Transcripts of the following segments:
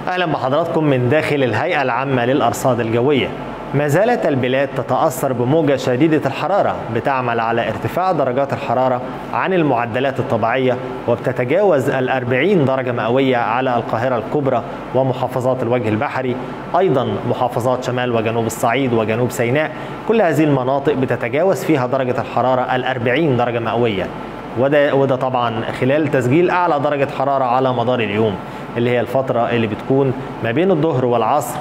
اهلا بحضراتكم من داخل الهيئه العامه للارصاد الجويه ما زالت البلاد تتاثر بموجه شديده الحراره بتعمل على ارتفاع درجات الحراره عن المعدلات الطبيعيه وبتتجاوز ال 40 درجه مئويه على القاهره الكبرى ومحافظات الوجه البحري ايضا محافظات شمال وجنوب الصعيد وجنوب سيناء كل هذه المناطق بتتجاوز فيها درجه الحراره ال 40 درجه مئويه وده وده طبعا خلال تسجيل اعلى درجه حراره على مدار اليوم اللي هي الفتره اللي بتكون ما بين الظهر والعصر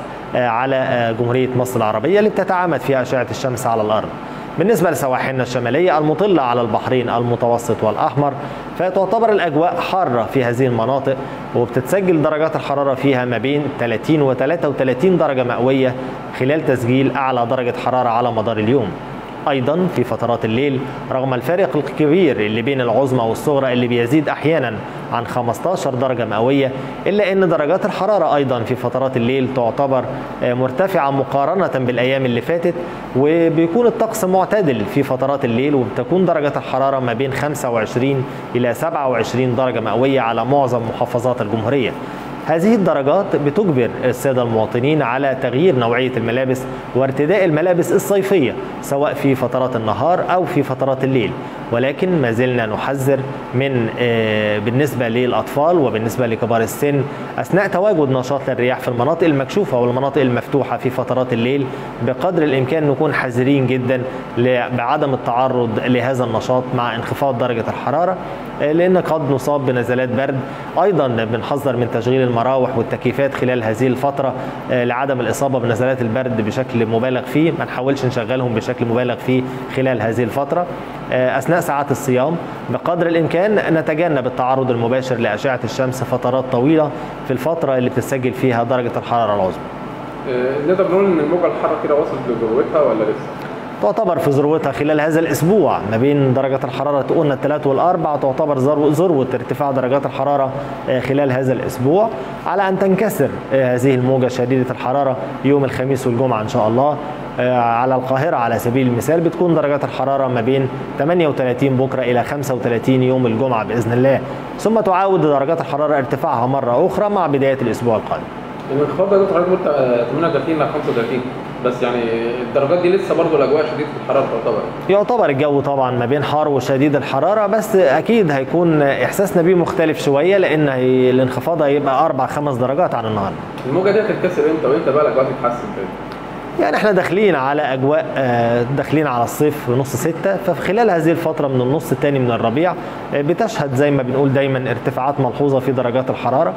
على جمهوريه مصر العربيه اللي بتتعامد فيها اشعه الشمس على الارض. بالنسبه لسواحلنا الشماليه المطله على البحرين المتوسط والاحمر فتعتبر الاجواء حاره في هذه المناطق وبتتسجل درجات الحراره فيها ما بين 30 و 33 درجه مئويه خلال تسجيل اعلى درجه حراره على مدار اليوم. ايضا في فترات الليل رغم الفارق الكبير اللي بين العظمى والصغرى اللي بيزيد احيانا عن 15 درجه مئويه الا ان درجات الحراره ايضا في فترات الليل تعتبر مرتفعه مقارنه بالايام اللي فاتت وبيكون الطقس معتدل في فترات الليل وبتكون درجه الحراره ما بين 25 الى 27 درجه مئويه على معظم محافظات الجمهوريه هذه الدرجات بتجبر السادة المواطنين على تغيير نوعية الملابس وارتداء الملابس الصيفية سواء في فترات النهار أو في فترات الليل ولكن ما زلنا نحذر من بالنسبة للأطفال وبالنسبة لكبار السن أثناء تواجد نشاط للرياح في المناطق المكشوفة والمناطق المفتوحة في فترات الليل بقدر الإمكان نكون حذرين جدا بعدم التعرض لهذا النشاط مع انخفاض درجة الحرارة لأن قد نصاب بنزلات برد أيضا بنحذر من تشغيل المراوح والتكييفات خلال هذه الفترة لعدم الإصابة بنزلات البرد بشكل مبالغ فيه ما نحاولش نشغلهم بشكل مبالغ فيه خلال هذه الفترة أثناء ساعات الصيام بقدر الإمكان نتجنب التعرض المباشر لأشعة الشمس فترات طويلة في الفترة اللي بتسجل فيها درجة الحرارة العظمى نقدر نقول ان الموجه الحاره كده وصلت لذروتها ولا لسه؟ تعتبر في ذروتها خلال هذا الاسبوع ما بين درجه الحراره قلنا الثلاث والاربع تعتبر ذروه ارتفاع درجات الحراره خلال هذا الاسبوع على ان تنكسر هذه الموجه شديده الحراره يوم الخميس والجمعه ان شاء الله على القاهرة على سبيل المثال بتكون درجات الحرارة ما بين 38 بكرة إلى 35 يوم الجمعة بإذن الله ثم تعاود درجات الحرارة ارتفاعها مرة أخرى مع بداية الأسبوع القادم الانخفاض ده حضرتك قلت 38 ل 35 بس يعني الدرجات دي لسه برضه الاجواء شديده الحراره تعتبر يعتبر الجو طبعا ما بين حار وشديد الحراره بس اكيد هيكون احساسنا بيه مختلف شويه لان هي الانخفاض هيبقى اربع خمس درجات عن النهارده الموجه دي هتتكسر امتى وامتى بقى الاجواء تتحسن كده يعني احنا داخلين على اجواء داخلين على الصيف في نص ستة ففي خلال هذه الفتره من النص الثاني من الربيع بتشهد زي ما بنقول دايما ارتفاعات ملحوظه في درجات الحراره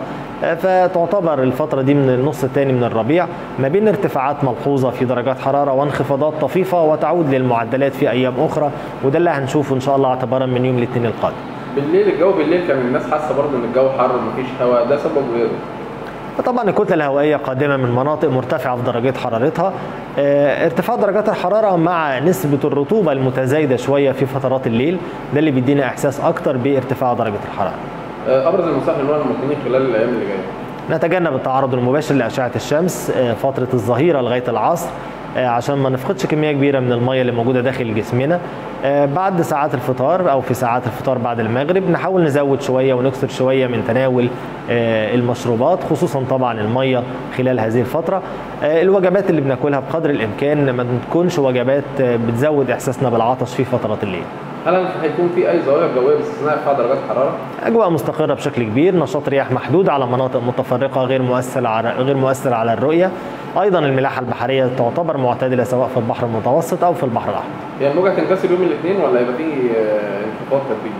فتعتبر الفتره دي من النص الثاني من الربيع ما بين ارتفاعات ملحوظه في درجات حراره وانخفاضات طفيفه وتعود للمعدلات في ايام اخرى وده اللي هنشوفه ان شاء الله اعتبارا من يوم الاثنين القادم بالليل الجو بالليل كان الناس حاسه برضه ان الجو حر ومفيش هواء ده سبب غيره طبعا الكتله الهوائيه قادمه من مناطق مرتفعه في درجات حرارتها ارتفاع درجات الحراره مع نسبه الرطوبه المتزايده شويه في فترات الليل ده اللي بيدينا احساس اكتر بارتفاع درجه الحراره ابرز المصالح اللي المواطنين خلال الايام اللي جايه نتجنب التعرض المباشر لاشعه الشمس فتره الظهيره لغايه العصر عشان ما نفقدش كميه كبيره من الميه اللي موجوده داخل جسمنا بعد ساعات الفطار او في ساعات الفطار بعد المغرب نحاول نزود شويه ونكثر شويه من تناول المشروبات خصوصا طبعا الميه خلال هذه الفتره الوجبات اللي بناكلها بقدر الامكان ما تكونش وجبات بتزود احساسنا بالعطش في فترات الليل هل هيكون في اي ظواهر جويه باستثناء ارتفاع درجات الحراره؟ اجواء مستقره بشكل كبير، نشاط رياح محدود على مناطق متفرقه غير مؤثر على غير مؤثر على الرؤيه. ايضا الملاحه البحريه تعتبر معتدله سواء في البحر المتوسط او في البحر الاحمر. هي الموجه هتنكسر يوم الاثنين ولا هيبقى في انخفاض تدريجي؟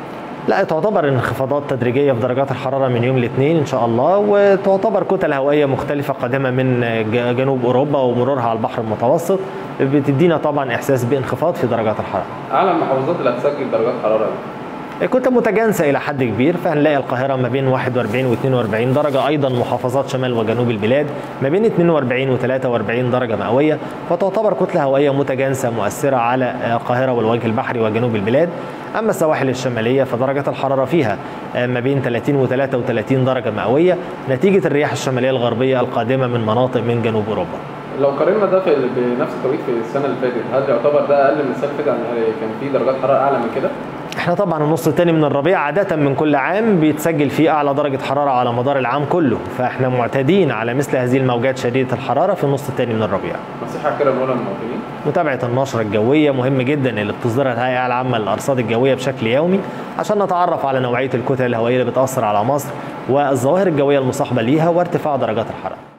لا تعتبر انخفاضات تدريجيه في درجات الحراره من يوم الاثنين ان شاء الله وتعتبر كتل هوائيه مختلفه قادمه من جنوب اوروبا ومرورها على البحر المتوسط بتدينا طبعا احساس بانخفاض في درجات الحراره. اعلى المحافظات اللي هتسجل درجات حراره كنت متجانسة إلى حد كبير فهنلاقي القاهرة ما بين 41 و 42 درجة أيضا محافظات شمال وجنوب البلاد ما بين 42 و 43 درجة مئوية فتعتبر كتلة هوائية متجانسة مؤثرة على القاهرة والوجه البحري وجنوب البلاد أما السواحل الشمالية فدرجة الحرارة فيها ما بين 30 و 33 درجة مئوية نتيجة الرياح الشمالية الغربية القادمة من مناطق من جنوب أوروبا لو قارنا ده في بنفس التوقيت في السنه اللي فاتت هل يعتبر ده اقل من السنه اللي فاتت يعني كان في درجات حراره اعلى من كده؟ احنا طبعا النص الثاني من الربيع عادة من كل عام بيتسجل فيه أعلى درجة حرارة على مدار العام كله فاحنا معتادين على مثل هذه الموجات شديدة الحرارة في النص الثاني من الربيع نصيحه كده نقولها للمواطنين متابعة النشرة الجوية مهم جدا اللي بتصدرها الهيئة العامة للأرصاد الجوية بشكل يومي عشان نتعرف على نوعية الكتل الهوائية اللي بتأثر على مصر والظواهر الجوية المصاحبة ليها وارتفاع درجات الحرارة